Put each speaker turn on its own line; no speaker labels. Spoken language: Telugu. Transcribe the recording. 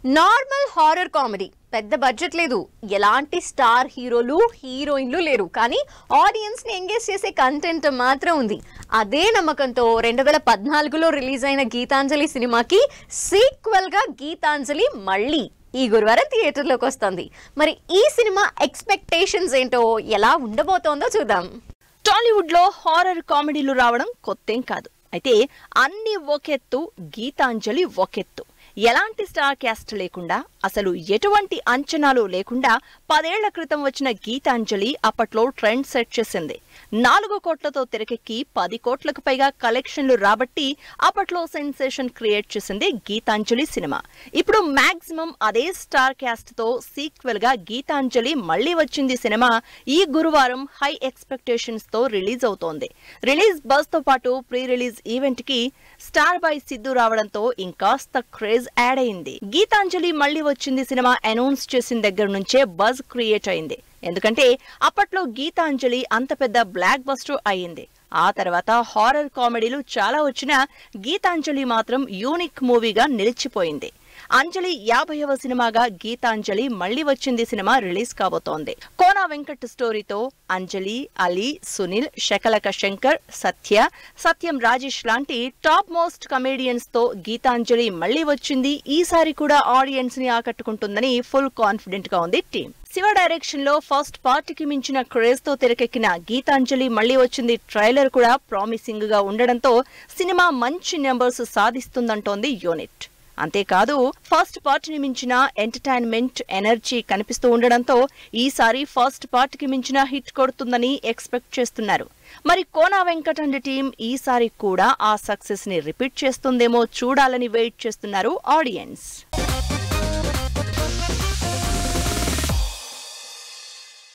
నార్మల్ హారర్ కామెడీ పెద్ద బడ్జెట్ లేదు ఎలాంటి స్టార్ హీరోలు హీరోయిన్లు లేరు కానీ ఆడియన్స్ ని ఎంగేజ్ చేసే కంటెంట్ మాత్రం ఉంది అదే నమ్మకంతో రెండు వేల పద్నాలుగులో రిలీజ్ అయిన గీతాంజలి సినిమాకి సీక్వెల్ గా గీతాంజలి మళ్ళీ ఈ గురువారం థియేటర్లోకి వస్తుంది మరి ఈ సినిమా ఎక్స్పెక్టేషన్స్ ఏంటో ఎలా ఉండబోతోందో చూద్దాం
టాలీవుడ్ లో హారర్ కామెడీలు రావడం కొత్తేం కాదు అయితే అన్ని ఒకెత్తు గీతాంజలి ఒకెత్తు ఎలాంటి స్టార్ క్యాస్ట్ లేకుండా అసలు ఎటువంటి అంచనాలు లేకుండా పదేళ్ల క్రితం వచ్చిన గీతాంజలి అప్పట్లో ట్రెండ్ సెట్ చేసింది నాలుగు కోట్లతో తెరకెక్కి పది కోట్లకు పైగా కలెక్షన్లు రాబట్టి అప్పట్లో సెన్సేషన్ క్రియేట్ చేసింది గీతాంజలి సినిమా ఇప్పుడు మాక్సిమం అదే స్టార్ క్యాస్ట్ తో సీక్వెల్ గా గీతాంజలి మళ్ళీ వచ్చింది సినిమా ఈ గురువారం హై ఎక్స్పెక్టేషన్స్ తో రిలీజ్ అవుతోంది రిలీజ్ బజ్ తో పాటు ప్రీ రిలీజ్ ఈవెంట్ కి స్టార్ బాయ్ సిద్ధు రావడంతో ఇంకాస్త క్రేజ్ యాడ్ అయింది గీతాంజలి మళ్ళీ వచ్చింది సినిమా అనౌన్స్ చేసిన దగ్గర నుంచే బజ్ క్రియేట్ అయింది ఎందుకంటే అప్పట్లో గీతాంజలి అంత పెద్ద బ్లాక్ బస్టర్ అయింది ఆ తర్వాత హారర్ కామెడీలు చాలా వచ్చినా గీతాంజలి మాత్రం యూనిక్ మూవీగా నిలిచిపోయింది అంజలి యాభైవ సినిమాగా గీతాంజలి మళ్ళీ వచ్చింది సినిమా రిలీజ్ కాబోతోంది కోనా వెంకట్ స్టోరీతో అంజలి అలీ సునీల్ శకలక శంకర్ సత్య సత్యం రాజేష్ లాంటి టాప్ మోస్ట్ కమేడియన్స్ తో గీతాంజలి మళ్ళీ వచ్చింది ఈసారి కూడా ఆడియన్స్ ని ఆకట్టుకుంటుందని ఫుల్ కాన్ఫిడెంట్ గా ఉంది టీం శివ డైరెక్షన్ లో ఫస్ట్ పార్ట్ కి మించిన క్రేజ్ తో తెరకెక్కిన గీతాంజలి మళ్ళీ వచ్చింది ట్రైలర్ కూడా ప్రామిసింగ్ గా ఉండడంతో సినిమా మంచి నెంబర్స్ సాధిస్తుందంటోంది యూనిట్ అంతేకాదు ఫస్ట్ పార్ట్ ని మించిన ఎంటర్టైన్మెంట్ ఎనర్జీ కనిపిస్తూ ఉండడంతో ఈసారి ఫస్ట్ పార్ట్ కి మించిన హిట్ కొడుతుందని ఎక్స్పెక్ట్ చేస్తున్నారు మరి కోనా వెంకట్ అండ్ టీం ఈసారి కూడా ఆ సక్సెస్ ని రిపీట్ చేస్తుందేమో చూడాలని వెయిట్ చేస్తున్నారు ఆడియన్స్